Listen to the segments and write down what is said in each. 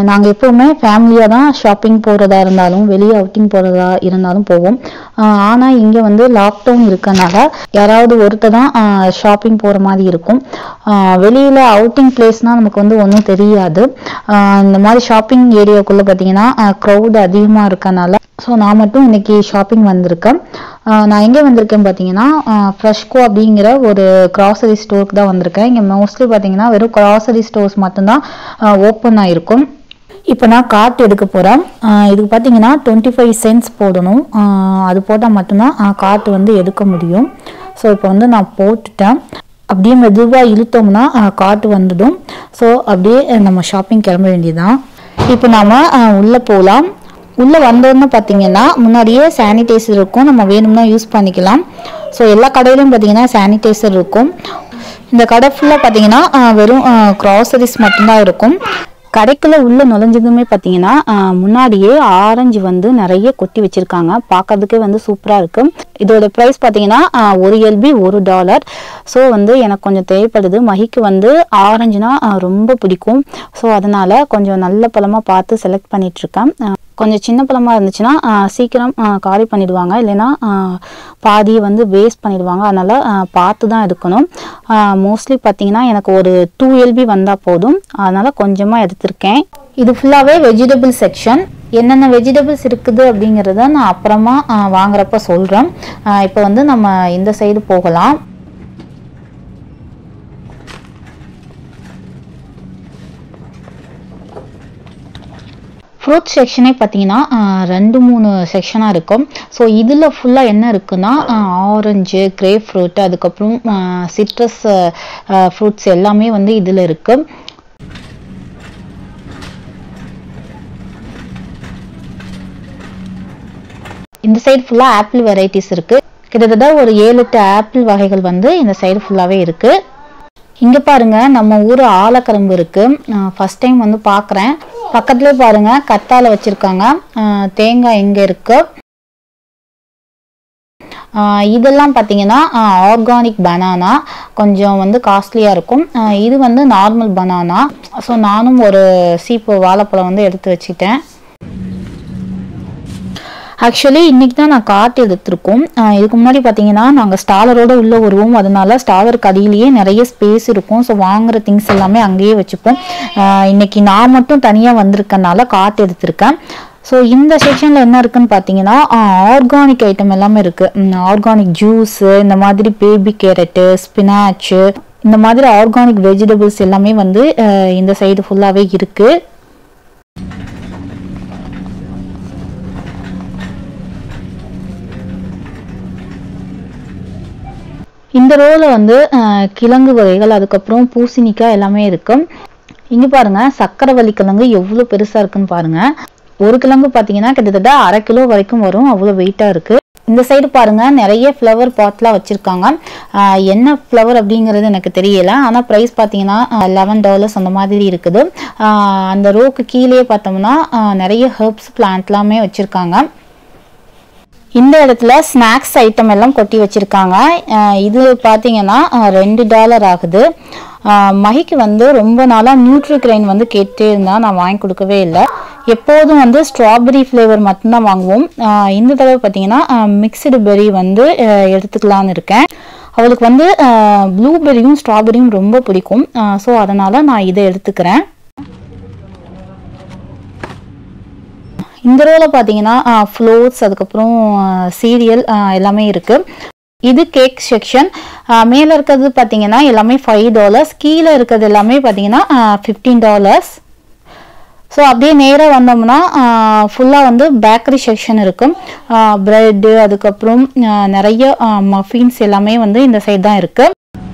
நாங்கள் எப்போவுமே ஃபேமிலியாக தான் ஷாப்பிங் போகிறதா இருந்தாலும் வெளியே அவுட்டிங் போகிறதா இருந்தாலும் போவோம் ஆனால் இங்கே வந்து லாக்டவுன் இருக்கனால யாராவது ஒருத்தர் தான் ஷாப்பிங் போகிற மாதிரி இருக்கும் வெளியில் அவுட்டிங் பிளேஸ்னால் நமக்கு வந்து ஒன்றும் தெரியாது ஆஹ் இந்த மாதிரி ஷாப்பிங் ஏரியாக்குள்ளே பார்த்தீங்கன்னா க்ரௌட் அதிகமாக இருக்கனால ஸோ நான் மட்டும் இன்னைக்கு ஷாப்பிங் வந்திருக்கேன் ஆஹ் நான் எங்கே வந்திருக்கேன் பார்த்தீங்கன்னா ஃப்ரெஷ்கோ அப்படிங்கிற ஒரு கிராசரி ஸ்டோருக்கு தான் வந்திருக்கேன் இங்கே மோஸ்ட்லி பார்த்தீங்கன்னா வெறும் கிராசரி ஸ்டோர்ஸ் மட்டும்தான் ஓப்பன் ஆயிருக்கும் இப்போ நான் கார்ட் எடுக்க போகிறேன் இதுக்கு பார்த்தீங்கன்னா டுவெண்ட்டி ஃபைவ் சென்ட்ஸ் போடணும் ஆஹ் அது போட்டால் மட்டும்தான் கார்ட் வந்து எடுக்க முடியும் ஸோ இப்போ வந்து நான் போட்டுட்டேன் அப்படியே மெதுவாக இழுத்தோம்னா கார்ட் வந்துடும் ஸோ அப்படியே நம்ம ஷாப்பிங் கிளம்ப வேண்டியதுதான் இப்போ நாம ஆஹ் உள்ள போகலாம் உள்ள வந்தோன்னு பார்த்தீங்கன்னா முன்னாடியே சானிடைசர் இருக்கும் நம்ம வேணும்னா யூஸ் பண்ணிக்கலாம் ஸோ எல்லா கடையிலும் பார்த்தீங்கன்னா சானிடைசர் இருக்கும் இந்த கடை ஃபுல்லாக பார்த்தீங்கன்னா ஆஹ் வெறும் க்ராசரிஸ் மட்டும்தான் இருக்கும் கடைக்குள்ள உள்ள நுழைஞ்சதுமே பார்த்தீங்கன்னா ஆஹ் முன்னாடியே ஆரஞ்சு வந்து நிறைய கொட்டி வச்சிருக்காங்க பார்க்கறதுக்கே வந்து சூப்பரா இருக்கு இதோட ப்ரைஸ் பார்த்தீங்கன்னா ஆஹ் ஒரு எல்பி ஒரு டாலர் ஸோ வந்து எனக்கு கொஞ்சம் தேவைப்படுது மகிக்கு வந்து ஆரஞ்சுனா ஆஹ் ரொம்ப பிடிக்கும் ஸோ அதனால கொஞ்சம் நல்ல பழமா பார்த்து செலக்ட் பண்ணிட்டு இருக்கேன் ஆஹ் கொஞ்சம் சின்ன பழமா இருந்துச்சுன்னா ஆஹ் சீக்கிரம் ஆஹ் காலி பண்ணிடுவாங்க இல்லைன்னா ஆஹ் பாதியை வந்து வேஸ்ட் பண்ணிடுவாங்க அதனால ஆஹ் பார்த்து தான் எடுக்கணும் மோஸ்ட்லி பார்த்தீங்கன்னா எனக்கு ஒரு டூ எல்பி வந்தால் போதும் அதனால கொஞ்சமாக எடுத்திருக்கேன் இது ஃபுல்லாகவே வெஜிடபிள் செக்ஷன் என்னென்ன வெஜிடபிள்ஸ் இருக்குது அப்படிங்கிறத நான் அப்புறமா ஆஹ் வாங்குறப்ப சொல்கிறேன் இப்போ வந்து நம்ம இந்த சைடு போகலாம் ஃப்ரூட் செக்ஷனே பார்த்தீங்கன்னா ஆஹ் ரெண்டு மூணு செக்ஷனாக இருக்கும் ஸோ இதில் ஃபுல்லாக என்ன இருக்குன்னா ஆரஞ்சு கிரேப் ஃப்ரூட் அதுக்கப்புறம் சிட்ரஸ் ஃப்ரூட்ஸ் எல்லாமே வந்து இதில் இருக்கு இந்த சைடு ஃபுல்லாக ஆப்பிள் வெரைட்டிஸ் இருக்கு கிட்டத்தட்ட ஒரு ஏழு எட்டு ஆப்பிள் வகைகள் வந்து இந்த சைடு ஃபுல்லாகவே இருக்கு இங்க பாருங்க நம்ம ஊர் ஆலக்கரும்பு இருக்கு ஃபர்ஸ்ட் டைம் வந்து பார்க்குறேன் பக்கத்துலேயே பாருங்க கத்தால வச்சிருக்காங்க அஹ் தேங்காய் எங்க இருக்கு ஆஹ் இதெல்லாம் பார்த்தீங்கன்னா ஆர்கானிக் பனானா கொஞ்சம் வந்து காஸ்ட்லியாக இருக்கும் ஆஹ் இது வந்து நார்மல் பனானா ஸோ நானும் ஒரு சீப்பு வாழைப்பழம் வந்து எடுத்து வச்சுட்டேன் ஆக்சுவலி இன்னைக்கு தான் நான் கார்ட் எடுத்திருக்கோம் ஆஹ் இதுக்கு முன்னாடி பார்த்தீங்கன்னா நாங்கள் ஸ்டாலரோட உள்ள வருவோம் அதனால ஸ்டாலருக்கு அடியிலேயே நிறைய ஸ்பேஸ் இருக்கும் ஸோ வாங்குற திங்ஸ் எல்லாமே அங்கேயே வச்சுப்போம் ஆஹ் இன்னைக்கு நான் மட்டும் தனியாக வந்திருக்கனால கார்ட் எடுத்திருக்கேன் ஸோ இந்த செக்ஷனில் என்ன இருக்குன்னு பார்த்தீங்கன்னா ஆர்கானிக் ஐட்டம் எல்லாமே இருக்குது ஆர்கானிக் ஜூஸு இந்த மாதிரி பேபி கேரட்டு ஸ்பினாச்சு இந்த மாதிரி ஆர்கானிக் வெஜிடபிள்ஸ் எல்லாமே வந்து ஆஹ் இந்த சைடு ஃபுல்லாகவே இருக்குது இந்த ரோல வந்து அஹ், கிழங்கு வகைகள் அதுக்கப்புறம் பூசணிக்காய் எல்லாமே இருக்கும் இங்க பாருங்க சக்கரவள்ளி கிழங்கு எவ்வளவு பெருசா இருக்குன்னு பாருங்க ஒரு கிழங்கு பாத்தீங்கன்னா கிட்டத்தட்ட அரை கிலோ வரைக்கும் வரும் அவ்வளவு வெயிட்டா இருக்கு இந்த சைடு பாருங்க நிறைய ஃப்ளவர் பாட்லாம் வச்சிருக்காங்க ஆஹ், என்ன ஃப்ளவர் அப்படிங்கிறது எனக்கு தெரியல ஆனா ப்ரைஸ் பாத்தீங்கன்னா லெவன் டாலர்ஸ் அந்த மாதிரி இருக்குது ஆஹ், அந்த ரோக்கு கீழே பார்த்தோம்னா ஆஹ், நிறைய ஹெர்ப்ஸ் பிளான்ட்லாமே வச்சிருக்காங்க இந்த இடத்துல ஸ்நாக்ஸ் ஐட்டம் எல்லாம் கொட்டி வச்சிருக்காங்க அஹ் இது பார்த்தீங்கன்னா அஹ் ரெண்டு டாலர் ஆகுது அஹ் மகிக்கு வந்து ரொம்ப நாளாக நியூட்ரி கிரைன் வந்து கேட்டே இருந்தா நான் வாங்கி கொடுக்கவே இல்லை எப்போதும் வந்து ஸ்ட்ராபெரி ஃப்ளேவர் மட்டும்தான் வாங்குவோம் அஹ் இந்த தடவை பார்த்தீங்கன்னா மிக்சடு பெர்ரி வந்து அஹ் எடுத்துக்கலான்னு இருக்கேன் அவளுக்கு வந்து ப்ளூபெரியும் ஸ்ட்ராபெரியும் ரொம்ப பிடிக்கும் ஸோ அதனால நான் இதை எடுத்துக்கிறேன் இந்த ரோல பார்த்தீங்கன்னா ஃப்ளோர்ஸ் அதுக்கப்புறம் சீரியல் எல்லாமே இருக்கு இது கேக் செக்ஷன் மேலே இருக்கிறது பார்த்தீங்கன்னா எல்லாமே ஃபைவ் டாலர்ஸ் கீழே இருக்கிறது எல்லாமே பார்த்தீங்கன்னா ஃபிஃப்டீன் டாலர்ஸ் ஸோ அப்படியே நேராக வந்தோம்னா ஃபுல்லாக வந்து பேக்கரி செக்ஷன் இருக்கும் ப்ரெட்டு அதுக்கப்புறம் ஆஹ் நிறைய மஃபின்ஸ் எல்லாமே வந்து இந்த சைடு தான் இருக்கு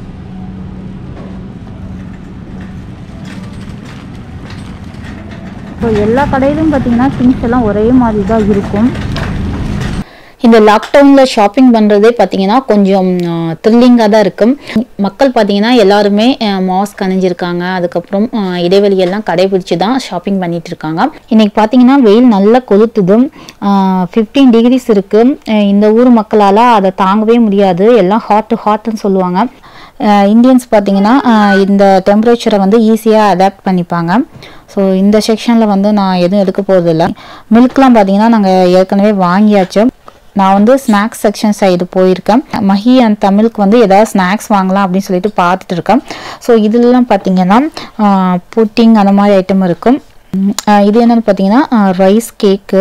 ஸோ எல்லா கடையிலும் பார்த்தீங்கன்னா திங்ஸ் எல்லாம் ஒரே மாதிரி தான் இருக்கும் இந்த லாக்டவுனில் ஷாப்பிங் பண்ணுறதே பார்த்தீங்கன்னா கொஞ்சம் த்ரில்லிங்காக தான் இருக்கும் மக்கள் பார்த்தீங்கன்னா எல்லாருமே மாஸ்க் அணிஞ்சிருக்காங்க அதுக்கப்புறம் அஹ், இடைவெளியெல்லாம் கடைபிடிச்சு தான் ஷாப்பிங் பண்ணிட்டு இருக்காங்க இன்னைக்கு பார்த்தீங்கன்னா வெயில் நல்லா கொளுத்துது ஃபிஃப்டீன் டிகிரிஸ் இருக்கு அஹ், இந்த ஊர் மக்களால் அதை தாங்கவே முடியாது எல்லாம் ஹாட் ஹாட்னு சொல்லுவாங்க இந்தியன்ஸ் பார்த்தீங்கன்னா அஹ், இந்த டெம்பரேச்சரை வந்து ஈஸியாக அடாப்ட் பண்ணிப்பாங்க ஸோ இந்த செக்ஷனில் வந்து நான் எதுவும் எடுக்க போகிறதில்ல மில்க்லாம் பார்த்தீங்கன்னா நாங்கள் ஏற்கனவே வாங்கியாச்சு நான் வந்து ஸ்நாக்ஸ் செக்ஷன் சைடு போயிருக்கேன் மஹி அண்ட் தமிழுக்கு வந்து ஏதாவது ஸ்நாக்ஸ் வாங்கலாம் அப்படின்னு சொல்லிட்டு பார்த்துட்டு இருக்கேன் ஸோ இதுலலாம் பார்த்தீங்கன்னா புட்டிங் அந்த மாதிரி ஐட்டம் இருக்கும் உம், ஆஹ் இது என்னன்னு பார்த்தீங்கன்னா ரைஸ் கேக்கு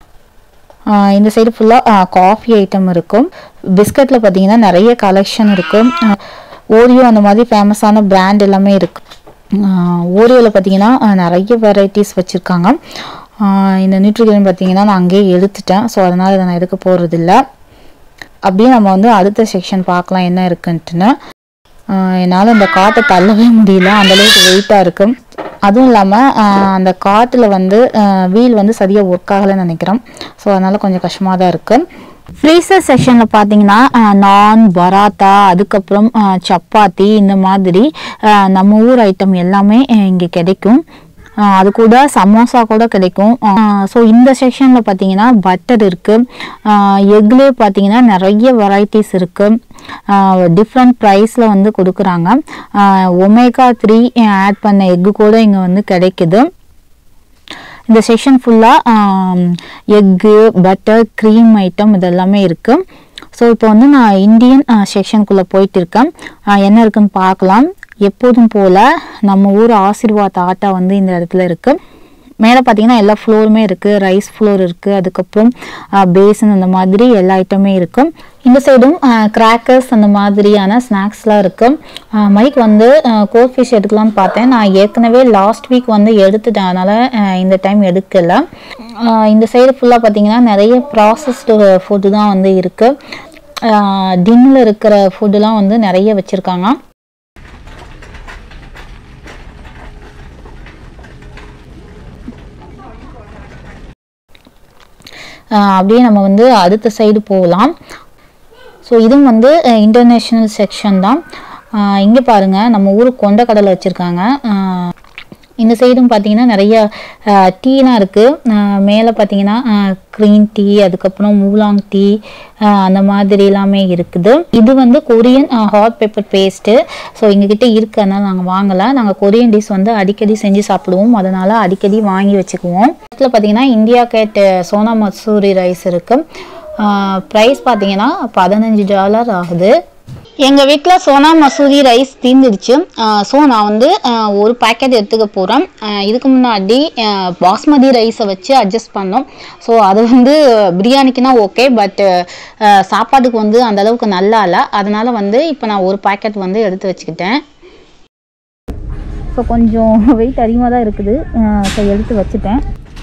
இந்த சைடு ஃபுல்லாக காஃபி ஐட்டம் இருக்கும் பிஸ்கட்டில் பார்த்தீங்கன்னா நிறைய கலெக்ஷன் இருக்கும் ஓரியோ அந்த மாதிரி ஃபேமஸான பிராண்ட் எல்லாமே இருக்கு ஓரியோவில் பார்த்தீங்கன்னா ஆஹ் நிறைய வெரைட்டிஸ் வச்சுருக்காங்க இந்த நியூட்ரிகன் பார்த்தீங்கன்னா நான் அங்கேயே எடுத்துட்டேன் ஸோ அதனால் இதை நான் எடுக்க போகிறதில்ல அப்படியே நம்ம வந்து அடுத்த செக்ஷன் பார்க்கலாம் என்ன இருக்குன்ட்டுன்னு ஆஹ் என்னால் இந்த காட்டை தள்ளவே முடியல அந்த அளவுக்கு வெயிட்டாக இருக்கும் அதுவும் இல்லாமல் அந்த காட்டில் வந்து வீல் வந்து சரியாக ஒர்க் ஆகலைன்னு நினைக்கிறேன் ஸோ அதனால் கொஞ்சம் கஷ்டமாக தான் இருக்குது ஃப்ரீசர் செக்ஷனில் பார்த்தீங்கன்னா நான் பராத்தா அதுக்கப்புறம் ஆஹ் சப்பாத்தி இந்த மாதிரி ஆஹ் நம்ம ஊர் ஐட்டம் எல்லாமே இங்கே கிடைக்கும் ஆஹ் அது கூட சமோசா கூட கிடைக்கும் ஸோ இந்த செக்ஷனில் பார்த்தீங்கன்னா பட்டர் இருக்குது எக்லேயே பார்த்தீங்கன்னா நிறைய வெரைட்டிஸ் இருக்குது டிஃப்ரெண்ட் ப்ரைஸில் வந்து கொடுக்குறாங்க ஒமேகா த்ரீ ஆட் பண்ண எக்கு கூட இங்கே வந்து கிடைக்குது இந்த செக்ஷன் ஃபுல்லாக எக்கு பட்டர் க்ரீம் ஐட்டம் இதெல்லாமே இருக்குது ஸோ இப்போ வந்து நான் இந்தியன் செக்ஷனுக்குள்ளே போயிட்டு இருக்கேன் ஆஹ் என்ன இருக்குன்னு பார்க்கலாம் எப்போதும் போல் நம்ம ஊர் ஆசீர்வாத் ஆட்டா வந்து இந்த இடத்துல இருக்குது மேலே பார்த்தீங்கன்னா எல்லா ஃப்ளோருமே இருக்குது ரைஸ் ஃப்ளோர் இருக்குது அதுக்கப்புறம் பேசன் அந்த மாதிரி எல்லா ஐட்டமே இருக்குது இந்த சைடும் கிராக்கர்ஸ் அந்த மாதிரியான ஸ்நாக்ஸ்லாம் இருக்குது மைக் வந்து கோட் ஃபிஷ் எடுக்கலாம்னு பார்த்தேன் நான் ஏற்கனவே லாஸ்ட் வீக் வந்து எடுத்துட்டேன் அதனால் இந்த டைம் எடுக்கலை ஆஹ் இந்த சைடு ஃபுல்லாக பார்த்தீங்கன்னா நிறைய ப்ராசஸ்டு ஃபுட்டு தான் வந்து இருக்குது டின்னில் இருக்கிற ஃபுட்டுலாம் வந்து நிறைய வச்சுருக்காங்க ஆஹ் அப்படியே நம்ம வந்து அடுத்த சைடு போகலாம் ஸோ இதுவும் வந்து இன்டர்நேஷ்னல் செக்ஷன் தான் இங்கே பாருங்கள் நம்ம ஊருக்கு கொண்டக்கடலை வச்சுருக்காங்க இந்த சைடும் பார்த்தீங்கன்னா நிறைய டீலாம் இருக்குது மேலே பார்த்தீங்கன்னா க்ரீன் டீ அதுக்கப்புறம் மூலாங் டீ அந்த மாதிரி எல்லாமே இருக்குது இது வந்து Korean hot pepper paste so எங்ககிட்ட இருக்கு அதனால நாங்கள் வாங்கலை நாங்கள் கொரியன் டிஷ் வந்து அடிக்கடி செஞ்சு சாப்பிடுவோம் அதனால அடிக்கடி வாங்கி வச்சுக்குவோம் இதில் பார்த்தீங்கன்னா India gate Sona Masoori rice இருக்குது ப்ரைஸ் பார்த்தீங்கன்னா பதினஞ்சு டாலர் ஆகுது எங்கள் வீட்டில் சோனா மசூரி ரைஸ் தீர்ந்துடுச்சு ஸோ நான் வந்து ஆஹ் ஒரு பேக்கெட் எடுத்துக்க போகிறேன் இதுக்கு முன்னாடி ஆஹ் பாஸ்மதி ரைஸை வச்சு அட்ஜஸ்ட் பண்ணோம் ஸோ அது வந்து பிரியாணிக்குனா ஓகே பட் சாப்பாட்டுக்கு வந்து அந்த அளவுக்கு நல்லா இல்லை அதனால வந்து இப்போ நான் ஒரு பேக்கெட் வந்து எடுத்து வச்சுக்கிட்டேன் ஸோ கொஞ்சம் வெயிட் அதிகமாக தான் இருக்குது ஸோ எடுத்து வச்சுட்டேன்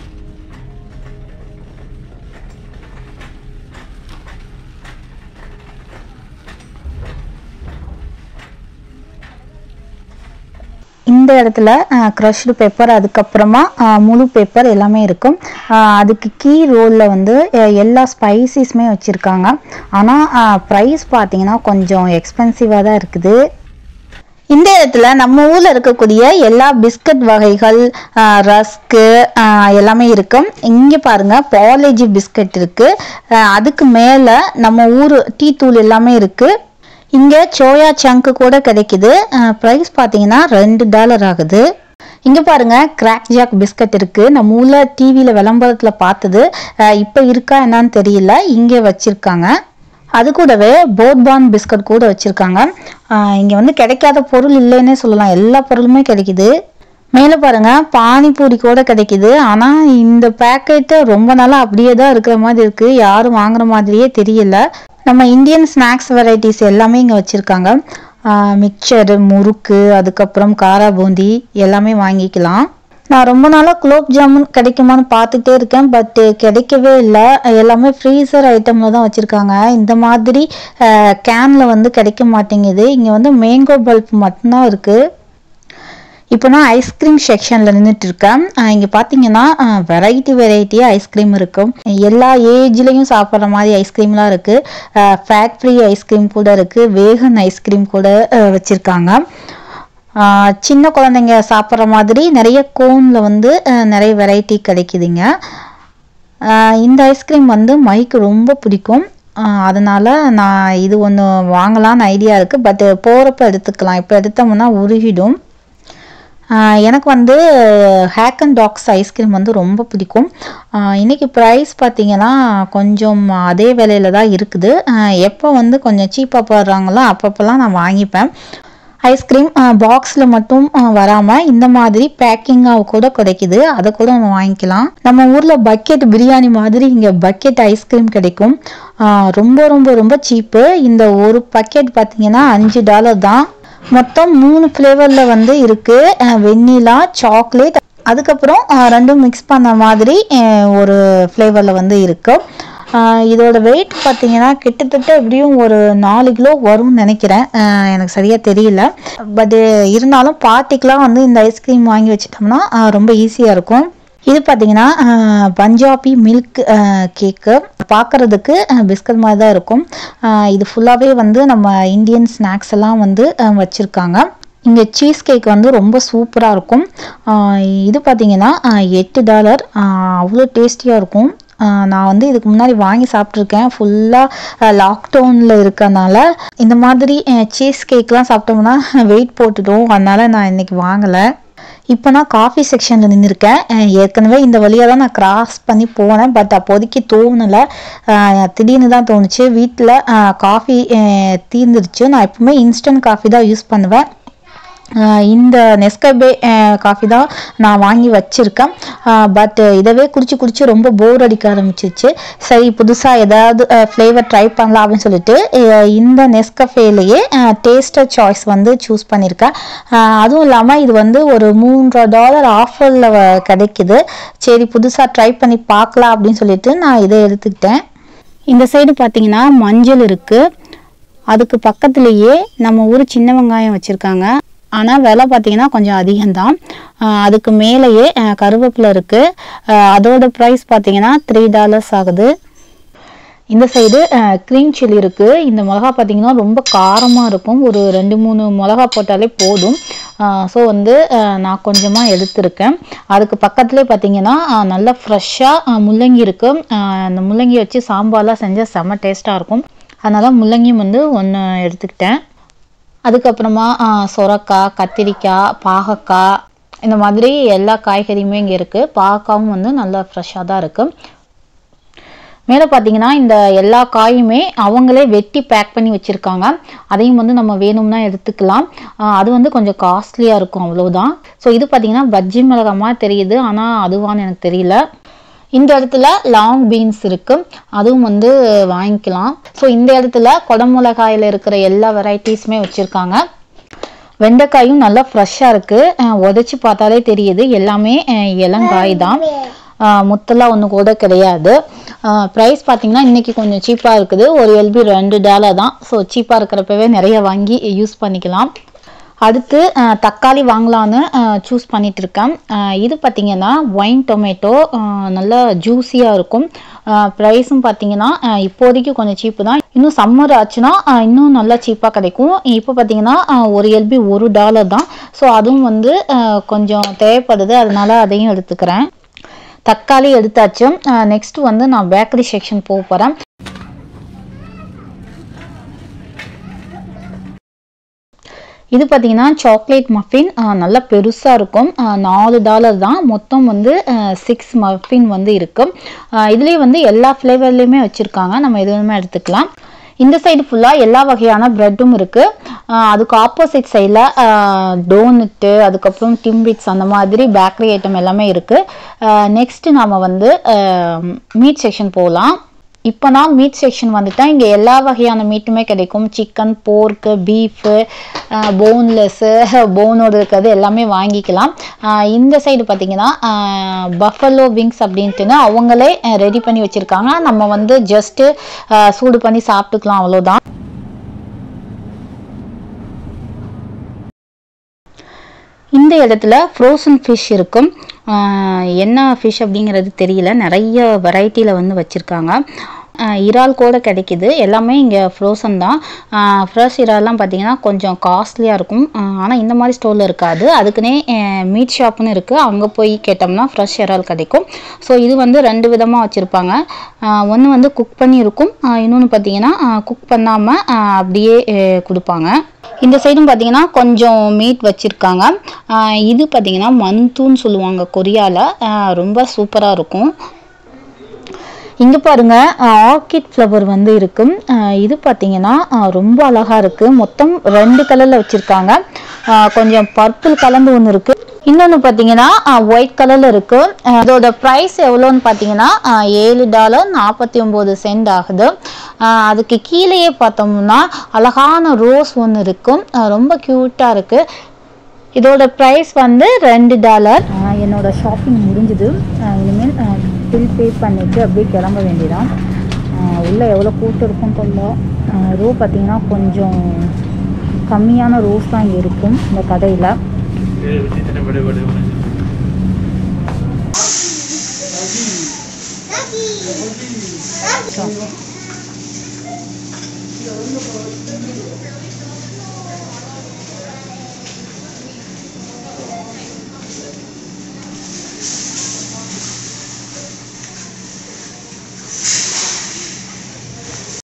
இந்த இடத்துல க்ரஷ்டு பேப்பர் அதுக்கப்புறமா அஹ், முழு பேப்பர் எல்லாமே இருக்கும் அஹ், அதுக்கு கீ ரோலில் வந்து அஹ், எல்லா ஸ்பைசிஸுமே வச்சுருக்காங்க ஆனால் ப்ரைஸ் பார்த்தீங்கன்னா கொஞ்சம் எக்ஸ்பென்சிவாக தான் இருக்குது இந்த இடத்துல நம்ம ஊர்ல இருக்கக்கூடிய எல்லா பிஸ்கட் வகைகள் ரஸ்க்கு எல்லாமே இருக்கும் இங்க பாருங்க பாலேஜி பிஸ்கட் இருக்கு அஹ் அதுக்கு மேல நம்ம ஊர் டீ தூள் எல்லாமே இருக்கு இங்க சோயா சங்கு கூட கிடைக்குது ப்ரைஸ் பார்த்தீங்கன்னா ரெண்டு டாலர் ஆகுது இங்க பாருங்க கிராக் ஜாக் பிஸ்கட் இருக்கு நம்ம ஊர்ல டிவியில விளம்பரத்துல பார்த்தது அஹ் இப்ப இருக்கா என்னன்னு தெரியல இங்கே வச்சிருக்காங்க அது கூடவே போட்பான் பிஸ்கட் கூட வச்சுருக்காங்க இங்கே வந்து கிடைக்காத பொருள் இல்லைன்னே சொல்லலாம் எல்லா பொருளுமே கிடைக்குது மேலே பாருங்க பானிபூரி கூட கிடைக்குது ஆனால் இந்த பேக்கெட்டு ரொம்ப நாளாக அப்படியே தான் இருக்கிற மாதிரி இருக்கு யாரும் வாங்குற மாதிரியே தெரியல நம்ம இந்தியன் ஸ்நாக்ஸ் வெரைட்டிஸ் எல்லாமே இங்கே வச்சுருக்காங்க மிக்சர் முறுக்கு அதுக்கப்புறம் காரா பூந்தி எல்லாமே வாங்கிக்கலாம் நான் ரொம்ப நாளாக குலோப் ஜாமுன் கிடைக்குமான்னு பார்த்துட்டே இருக்கேன் பட் கிடைக்கவே இல்லை எல்லாமே ஃப்ரீசர் ஐட்டமில் தான் வச்சுருக்காங்க இந்த மாதிரி கேனில் வந்து கிடைக்க மாட்டேங்குது இங்கே வந்து மேங்கோ பல்ப் மட்டும்தான் இருக்குது இப்போ நான் ஐஸ்கிரீம் செக்ஷனில் நின்றுட்டு இருக்கேன் இங்கே பார்த்தீங்கன்னா வெரைட்டி வெரைட்டியாக ஐஸ்கிரீம் இருக்கும் எல்லா ஏஜ்லேயும் சாப்பிட்ற மாதிரி ஐஸ்கிரீம்லாம் இருக்குது ஃபேட் ஃப்ரீ ஐஸ்கிரீம் கூட இருக்குது வேகன் ஐஸ்கிரீம் கூட வச்சுருக்காங்க சின்ன குழந்தைங்க சாப்பிட்ற மாதிரி நிறைய கோனில் வந்து அஹ், நிறைய வெரைட்டி கிடைக்குதுங்க அஹ், இந்த ஐஸ்கிரீம் வந்து மைக்கு ரொம்ப பிடிக்கும் அதனால் நான் இது ஒன்று வாங்கலான்னு ஐடியா இருக்குது பட் போகிறப்ப எடுத்துக்கலாம் இப்போ எடுத்தோம்னா உருகிடும் ஆஹ் எனக்கு வந்து ஹேக் அண்ட் டாக்ஸ் ஐஸ்கிரீம் வந்து ரொம்ப பிடிக்கும் ஆஹ் இன்னைக்கு ப்ரைஸ் பார்த்தீங்கன்னா கொஞ்சம் அதே விலையில தான் இருக்குது ஆஹ் எப்போ வந்து கொஞ்சம் சீப்பாக போடுறாங்களோ அப்பப்போலாம் நான் வாங்கிப்பேன் ஐஸ்கிரீம் பாக்ஸில் மட்டும் வராமல் இந்த மாதிரி பேக்கிங்காக கூட கிடைக்குது அதை கூட நம்ம வாங்கிக்கலாம் நம்ம ஊரில் பக்கெட் பிரியாணி மாதிரி இங்கே பக்கெட் ஐஸ்கிரீம் கிடைக்கும் ஆஹ் ரொம்ப ரொம்ப ரொம்ப சீப்பு இந்த ஒரு பக்கெட் பார்த்தீங்கன்னா அஞ்சு டாலர் தான் மொத்தம் மூணு ஃப்ளேவரில் வந்து இருக்கு வெண்ணிலா சாக்லேட் அதுக்கப்புறம் அஹ், ரெண்டும் மிக்ஸ் பண்ண மாதிரி அஹ், ஒரு ஃப்ளேவரில் வந்து இருக்கு அஹ், இதோட வெயிட் பார்த்தீங்கன்னா கிட்டத்தட்ட எப்படியும் ஒரு நாலு கிலோ வரும்னு நினைக்கிறேன் அஹ், எனக்கு சரியாக தெரியல பட் இருந்தாலும் பார்ட்டிக்கெலாம் வந்து இந்த ஐஸ்கிரீம் வாங்கி வச்சிட்டோம்னா அஹ், ரொம்ப ஈஸியாக இருக்கும் இது பார்த்தீங்கன்னா அஹ், பஞ்சாபி மில்க் கேக்கு பார்க்கறதுக்கு பிஸ்கட் மாதிரி தான் இருக்கும் அஹ், இது ஃபுல்லாகவே வந்து நம்ம இந்தியன் ஸ்நாக்ஸ் எல்லாம் வந்து அஹ், வச்சிருக்காங்க இங்கே சீஸ் கேக் வந்து ரொம்ப சூப்பராக இருக்கும் அஹ், இது பார்த்தீங்கன்னா அஹ், எட்டு டாலர் அவ்வளோ டேஸ்டியாக இருக்கும் அஹ், நான் வந்து இதுக்கு முன்னாடி வாங்கி சாப்பிட்ருக்கேன் ஃபுல்லாக லாக்டவுனில் இருக்கனால இந்த மாதிரி சீஸ் கேக்லாம் சாப்பிட்டோம்னா வெயிட் போட்டுட்டோம் அதனால நான் இன்னைக்கு வாங்கலை இப்போ நான் காஃபி செக்ஷனில் நின்றுருக்கேன் ஏற்கனவே இந்த வழியாக தான் நான் கிராஸ் பண்ணி போனேன் பட் அப்போதைக்கு தோணலை அஹ் திடீர்னு தான் தோணுச்சு வீட்டில் காஃபி தீர்ந்துருச்சு நான் எப்பவுமே இன்ஸ்டன்ட் காஃபி தான் யூஸ் பண்ணுவேன் அஹ் இந்த நெஸ்கபே காஃபி தான் நான் வாங்கி வச்சுருக்கேன் பட் இதவே குடிச்சு குடிச்சு ரொம்ப போர் அடிக்க ஆரம்பிச்சிருச்சு சரி புதுசாக ஏதாவது ஃப்ளேவர் ட்ரை பண்ணலாம் அப்படின்னு சொல்லிட்டு அஹ் இந்த நெஸ்கஃபேலையே டேஸ்டர் சாய்ஸ் வந்து சூஸ் பண்ணியிருக்கேன் அஹ் அதுவும் இல்லாமல் இது வந்து ஒரு மூன்றரை டாலர் ஆஃபரில் கிடைக்குது சரி புதுசாக ட்ரை பண்ணி பார்க்கலாம் அப்படின்னு சொல்லிட்டு நான் இதை எடுத்துக்கிட்டேன் இந்த சைடு பார்த்தீங்கன்னா மஞ்சள் இருக்குது அதுக்கு பக்கத்துலேயே நம்ம ஊர் சின்ன வெங்காயம் வச்சுருக்காங்க ஆனால் விலை பார்த்தீங்கன்னா கொஞ்சம் அதிகம்தான் ஆஹ் அதுக்கு மேலேயே ஆஹ் கருவேப்பிலை இருக்குது அதோட ப்ரைஸ் பார்த்தீங்கன்னா த்ரீ டாலர்ஸ் ஆகுது இந்த சைடு க்ரீன் சில்லி இருக்குது இந்த மிளகா பார்த்தீங்கன்னா ரொம்ப காரமாக இருக்கும் ஒரு ரெண்டு மூணு மிளகா போட்டாலே போதும் ஸோ வந்து அஹ், நான் கொஞ்சமாக எடுத்திருக்கேன் அதுக்கு பக்கத்துலேயே பார்த்தீங்கன்னா அஹ், நல்லா ஃப்ரெஷ்ஷாக முள்ளங்கி இருக்குது அந்த முள்ளங்கி வச்சு சாம்பார்லாம் செஞ்சால் செம்ம டேஸ்ட்டாக இருக்கும் அதனால் முள்ளங்கியும் வந்து ஒன்று எடுத்துக்கிட்டேன் அதுக்கப்புறமா ஆஹ், சொரக்காய் கத்திரிக்காய் பாகக்காய் இந்த மாதிரி எல்லா காய்கறியுமே இங்கே இருக்குது பாகக்காவும் வந்து நல்லா ஃப்ரெஷ்ஷாக தான் இருக்குது மேலே பார்த்தீங்கன்னா இந்த எல்லா காயுமே அவங்களே வெட்டி பேக் பண்ணி வச்சுருக்காங்க அதையும் வந்து நம்ம வேணும்னா எடுத்துக்கலாம் ஆஹ் அது வந்து கொஞ்சம் காஸ்ட்லியாக இருக்கும் அவ்வளவுதான் ஸோ இது பார்த்தீங்கன்னா பஜ்ஜி மிளகாமா தெரியுது ஆனால் அதுவான்னு எனக்கு தெரியல இந்த இடத்துல லாங் பீன்ஸ் இருக்கு அதுவும் வந்து வாங்கிக்கலாம் ஸோ இந்த இடத்துல குடமிளகாயில் இருக்கிற எல்லா வெரைட்டிஸுமே வச்சுருக்காங்க வெண்டைக்காயும் நல்லா ஃப்ரெஷ்ஷாக இருக்குது உதச்சி பார்த்தாலே தெரியுது எல்லாமே அஹ், இளங்காய் தான் அஹ், முத்தெல்லாம் ஒன்று கூட கிடையாது ப்ரைஸ் பார்த்தீங்கன்னா இன்னைக்கு கொஞ்சம் சீப்பாக இருக்குது ஒரு எல்பி ரெண்டு டாலர் தான் ஸோ சீப்பாக இருக்கிறப்பவே நிறைய வாங்கி யூஸ் பண்ணிக்கலாம் அடுத்து அஹ், தக்காளி வாங்கலான்னு சூஸ் பண்ணிட்டு இருக்கேன் அஹ், இது பார்த்தீங்கன்னா ஒயின் டொமேட்டோ நல்லா ஜூஸியாக இருக்கும் ப்ரைஸும் பார்த்தீங்கன்னா அஹ், இப்போதைக்கு கொஞ்சம் சீப்பு தான் இன்னும் சம்மர் ஆச்சுன்னா அஹ், இன்னும் நல்லா சீப்பாக கிடைக்கும் இப்போ பார்த்தீங்கன்னா அஹ், ஒரு எல்பி ஒரு டாலர் தான் ஸோ அதுவும் வந்து அஹ், கொஞ்சம் தேவைப்படுது அதனால அதையும் எடுத்துக்கிறேன் தக்காளி எடுத்தாச்சு நெக்ஸ்ட் வந்து நான் பேக்கரி செக்ஷன் போக போகிறேன் இது பார்த்தீங்கன்னா சாக்லேட் மஃபின் நல்லா பெருசாக இருக்கும் அஹ், நாலு டாலர் தான் மொத்தம் வந்து சிக்ஸ் மஃபின் வந்து இருக்கு அஹ், இதுலேயே வந்து எல்லா ஃப்ளேவர்லேயுமே வச்சுருக்காங்க நம்ம எது வேணுமே எடுத்துக்கலாம் இந்த சைடு ஃபுல்லாக எல்லா வகையான ப்ரெட்டும் இருக்குது அதுக்கு ஆப்போசிட் சைடில் டோனட்டு அதுக்கப்புறம் டிம்பிட்ஸ் அந்த மாதிரி பேக்கரி ஐட்டம் எல்லாமே இருக்குது நெக்ஸ்ட் நாம் வந்து மீட் செக்ஷன் போகலாம் இப்போ நான் மீட் செக்ஷன் வந்துட்டேன் இங்கே எல்லா வகையான மீட்டுமே கிடைக்கும் சிக்கன் போர்க்கு பீஃபு போன்லெஸ்ஸு போனோடு இருக்கிறது எல்லாமே வாங்கிக்கலாம் அஹ் இந்த சைடு பார்த்தீங்கன்னா பஃபலோ விங்ஸ் அப்படின்ட்டுன்னு அவங்களே ரெடி பண்ணி வச்சுருக்காங்க நம்ம வந்து ஜஸ்ட்டு சூடு பண்ணி சாப்பிட்டுக்கலாம் அவ்வளோதான் இந்த இடத்துல ஃப்ரோசன் ஃபிஷ் இருக்கும் ஆஹ் என்ன ஃபிஷ் அப்படிங்கிறது தெரியல நிறைய வெரைட்டியில் வந்து வச்சுருக்காங்க ஆஹ் இறால் கூட கிடைக்குது எல்லாமே இங்கே ஃப்ரோசன் தான் ஃப்ரெஷ் இறால்லாம் பார்த்தீங்கன்னா கொஞ்சம் காஸ்ட்லியாக இருக்கும் ஆனால் இந்த மாதிரி ஸ்டோரில் இருக்காது அதுக்குன்னே மீட் ஷாப்னு இருக்குது அங்கே போய் கேட்டோம்னா ஃப்ரெஷ் இறால் கிடைக்கும் ஸோ இது வந்து ரெண்டு விதமாக வச்சுருப்பாங்க ஒன்று வந்து குக் பண்ணி இருக்கும் இன்னொன்று பார்த்தீங்கன்னா குக் பண்ணாமல் அப்படியே ஆஹ் கொடுப்பாங்க இந்த சைடும் பார்த்தீங்கன்னா கொஞ்சம் மீட் வச்சுருக்காங்க இது பார்த்தீங்கன்னா மந்துன்னு சொல்லுவாங்க கொரியாவில் ரொம்ப சூப்பராக இருக்கும் இங்கே பாருங்க ஆர்கிட் ஃப்ளவர் வந்து இருக்கு அஹ் இது பார்த்தீங்கன்னா அஹ் ரொம்ப அழகா இருக்கு மொத்தம் ரெண்டு கலர்ல வச்சிருக்காங்க அஹ் கொஞ்சம் பர்பிள் கலந்து ஒன்று இருக்கு இன்னொன்று பார்த்தீங்கன்னா ஒயிட் கலர்ல இருக்கு அஹ் இதோட ப்ரைஸ் எவ்வளோன்னு பார்த்தீங்கன்னா அஹ் ஏழு டாலர் நாற்பத்தி ஒம்பது சென்ட் ஆகுது அஹ் அதுக்கு கீழேயே பார்த்தோம்னா அழகான ரோஸ் ஒன்று இருக்கும் அஹ் ரொம்ப க்யூட்டாக இருக்கு இதோட ப்ரைஸ் வந்து ரெண்டு டாலர் என்னோட ஷாப்பிங் முடிஞ்சுது அஹ் இனிமேல் பில் பே பண்ணிட்டு அப்படியே கிளம்ப வேண்டியதான் அஹ் உள்ள எவ்வளோ கூட்டம் இருக்கும்னு தெரியல ரோ பார்த்தீங்கன்னா கொஞ்சம் கம்மியான ரோஸ் தான் இங்கே இருக்கும் இந்த கடையில் Daddy.